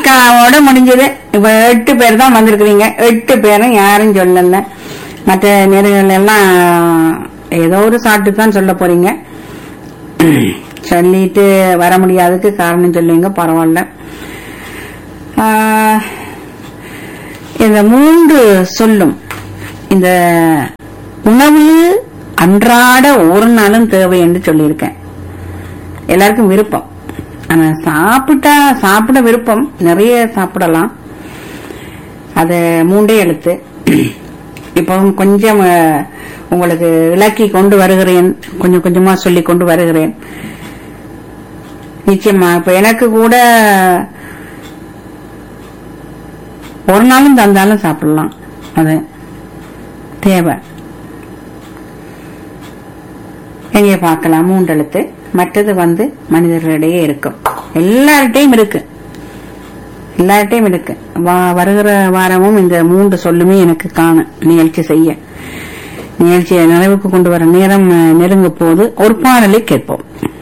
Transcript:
அக்காவோட முடிஞ்சது இப்ப எட்டு பேர் தான் வந்திருக்கிறீங்க எட்டு பேரும் யாரும் சொல்லல மற்ற நேர்கள் எல்லாம் ஏதோ ஒரு சாட்டு தான் சொல்ல போறீங்க சொல்லிட்டு வர முடியாததுக்கு காரணம் சொல்லுவீங்க பரவாயில்ல ஆஹ், இந்த மூன்று சொல்லும் இந்த உணவு அன்றாட ஒரு நாளும் தேவை என்று சொல்லியிருக்கேன் எல்லாருக்கும் விருப்பம் ஆனா சாப்பிட்டா சாப்பிட விருப்பம் நிறைய சாப்பிடலாம் அது மூண்டே எழுத்து இப்போ கொஞ்சம் அஹ், உங்களுக்கு விளக்கி கொண்டு வருகிறேன் கொஞ்சம் கொஞ்சமா சொல்லி கொண்டு வருகிறேன் நிச்சயமா இப்ப எனக்கு கூட ஒரு நாளும் தந்தாலும் சாப்பிடலாம் அது தேவை எங்கே பார்க்கலாம் மூன்றெழுத்து மற்றது வந்து மனிதர்களிடையே இருக்கும் எல்லார்ட்டையும் இருக்கு எல்லார்ட்டையும் இருக்கு வா- வருகிற வாரமும் இந்த மூன்று சொல்லுமே எனக்கு காணும் நிகழ்ச்சி செய்ய நிகழ்ச்சியை நிறைவுக்கு கொண்டு வர நேரம் அஹ், நெருங்க போது ஒரு பாடலை கேட்போம்